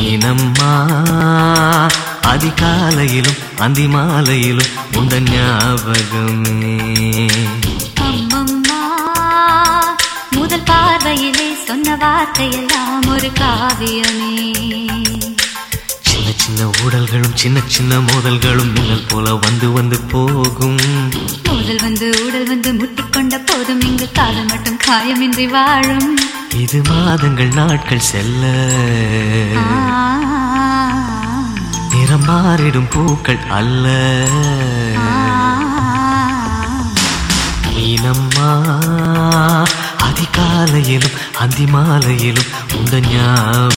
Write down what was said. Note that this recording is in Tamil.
மீனம்மா அதிகாலையிலும் அந்தி மாலையிலும் உண்ட ஞாபகமே அம்மம்மா முதல் பார்வையிலே சொன்ன வார்த்தையெல்லாம் ஒரு காவியமே சின்ன சின்ன ஊடல்களும் சின்ன சின்ன மோதல்களும் மின்னல் போல வந்து வந்து போகும் முதல் வந்து உடல் வந்து முட்டிக்கொண்ட போதும் இங்கு காதல் மட்டும் காயமின்றி வாழும் இது மாதங்கள் நாட்கள் செல்ல ஆ, நிறம் மாறிடும் பூக்கள் அல்ல ஆ, மீனம்மா அதிகாலையிலும் அந்தி மாலையிலும் உந்த ஞாபகம்